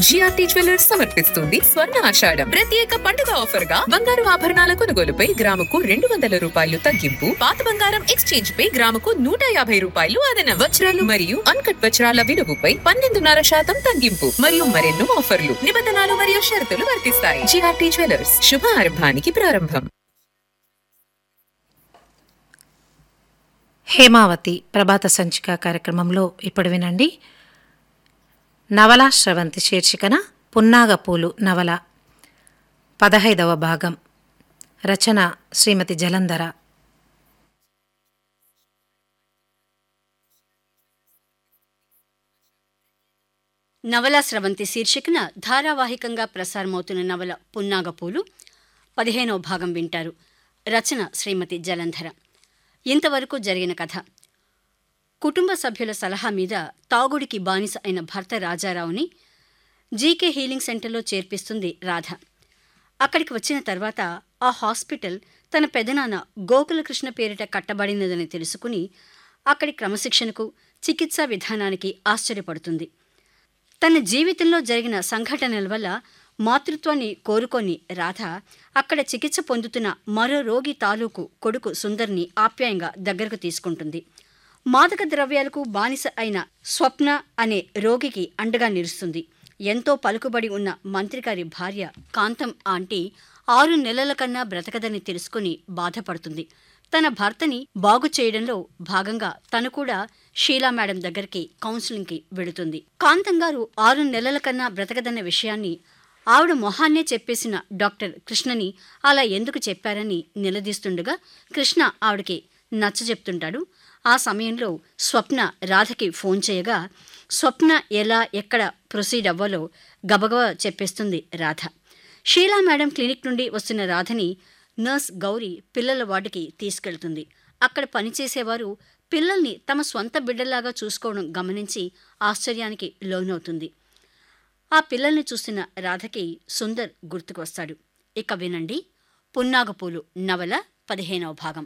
GRT jewellers సమర్పిస్తుంది స్వర్ణ ఆషాఢం ప్రత్యేక పండుగ ఆఫర్ గా బంగారు ఆభరణాల కొనుగోలుపై గ్రాముకు రెండు వందల రూపాయలు తగ్గింపు పాత బంగారం ఎక్స్చేంజ్ పై గ్రాముకు నూట యాభై రూపాయలు అదనం వజ్రాలు మరియు అన్కట్ వజ్రాల విలువపై పన్నెండున్నర శాతం తగ్గింపు మరియు మరెన్నో ఆఫర్లు నిబంధనలు మరియు షరతులు వర్తిస్తాయి జిఆర్టీ జ్యువెలర్స్ శుభ ఆరంభానికి ప్రారంభం హేమావతి ప్రభాత సంచిక కార్యక్రమంలో ఇప్పుడు వినండి నవల స్రవంతి శీర్షికన పున్నాగపూలు నవల పదహైదవ భాగం రచన శ్రీమతి జలంధర నవల స్రవంతి శీర్షికన ధారావాహికంగా ప్రసారమవుతున్న నవల పున్నాగపూలు పదిహేనవ భాగం వింటారు రచన శ్రీమతి జలంధర ఇంతవరకు జరిగిన కథ కుటుంబ సభ్యుల సలహా మీద తాగుడికి బానిస అయిన భర్త రాజారావుని జీకే హీలింగ్ సెంటర్లో చేర్పిస్తుంది రాధ అక్కడికి వచ్చిన తర్వాత ఆ హాస్పిటల్ తన పెదనాన్న గోకులకృష్ణ పేరిట కట్టబడినదని తెలుసుకుని అక్కడి క్రమశిక్షణకు చికిత్సా విధానానికి ఆశ్చర్యపడుతుంది తన జీవితంలో జరిగిన సంఘటనల వల్ల మాతృత్వాన్ని కోరుకొని రాధ అక్కడ చికిత్స పొందుతున్న మరో రోగి తాలూకు కొడుకు సుందర్ని ఆప్యాయంగా దగ్గరకు తీసుకుంటుంది మాదక ద్రవ్యాలకు బానిస అయిన స్వప్న అనే రోగికి అండగా నిలుస్తుంది ఎంతో పలుకుబడి ఉన్న మంత్రిగారి భార్య కాంతం ఆంటీ ఆరు నెలల కన్నా బ్రతకదని తెలుసుకుని బాధపడుతుంది తన భర్తని బాగు చేయడంలో భాగంగా తను కూడా షీలా మేడం దగ్గరికి కౌన్సిలింగ్కి వెళుతుంది కాంతం గారు ఆరు నెలల కన్నా బ్రతకదన్న విషయాన్ని ఆవిడ మొహాన్నే చెప్పేసిన డాక్టర్ కృష్ణని అలా ఎందుకు చెప్పారని నిలదీస్తుండగా కృష్ణ ఆవిడకి నచ్చజెప్తుంటాడు ఆ సమయంలో స్వప్న రాధకి ఫోన్ చేయగా స్వప్న ఎలా ఎక్కడ ప్రొసీడ్ అవ్వాలో గబగబా చెప్పేస్తుంది రాధ షీలా మేడం క్లినిక్ నుండి వస్తున్న రాధని నర్స్ గౌరీ పిల్లల వార్డుకి తీసుకెళ్తుంది అక్కడ పనిచేసేవారు పిల్లల్ని తమ స్వంత బిడ్డలాగా చూసుకోవడం గమనించి ఆశ్చర్యానికి లోనవుతుంది ఆ పిల్లల్ని చూస్తున్న రాధకి సుందర్ గుర్తుకు వస్తాడు ఇక వినండి పున్నాగపూలు నవల పదిహేనవ భాగం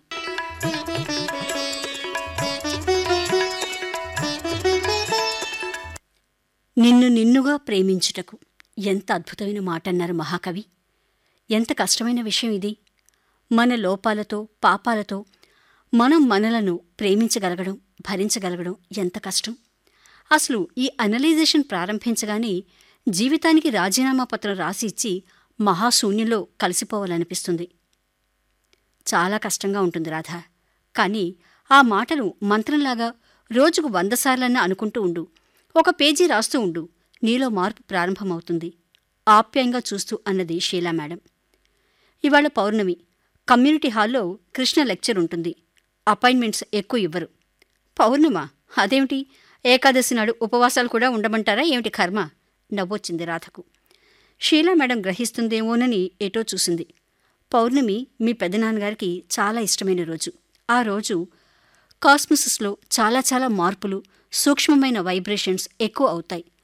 నిన్ను నిన్నుగా ప్రేమించుటకు ఎంత అద్భుతమైన మాట అన్నారు మహాకవి ఎంత కష్టమైన విషయం ఇది మన లోపాలతో పాపాలతో మనం మనలను ప్రేమించగలగడం భరించగలగడం ఎంత కష్టం అసలు ఈ అనలైజేషన్ ప్రారంభించగానే జీవితానికి రాజీనామా పత్రం రాసి ఇచ్చి మహాశూన్యంలో కలిసిపోవాలనిపిస్తుంది చాలా కష్టంగా ఉంటుంది రాధ కానీ ఆ మాటలు మంత్రంలాగా రోజుకు వంద సార్లన్నా అనుకుంటూ ఉండు ఒక పేజీ రాస్తూ ఉండు నీలో మార్పు ప్రారంభమవుతుంది ఆప్యాయంగా చూస్తూ అన్నది షీలా మేడం ఇవాళ పౌర్ణమి కమ్యూనిటీ హాల్లో కృష్ణ లెక్చర్ ఉంటుంది అపాయింట్మెంట్స్ ఎక్కువ ఇవ్వరు పౌర్ణమా అదేమిటి ఏకాదశి నాడు ఉపవాసాలు కూడా ఉండమంటారా ఏమిటి కర్మ నవ్వొచ్చింది రాధకు షీలా మేడం గ్రహిస్తుందేమోనని ఏటో చూసింది పౌర్ణమి మీ పెదనాన్నగారికి చాలా ఇష్టమైన రోజు ఆ రోజు కాస్మోసిస్లో చాలా చాలా మార్పులు సూక్ష్మమైన వైబ్రేషన్స్ ఎక్కువ అవుతాయి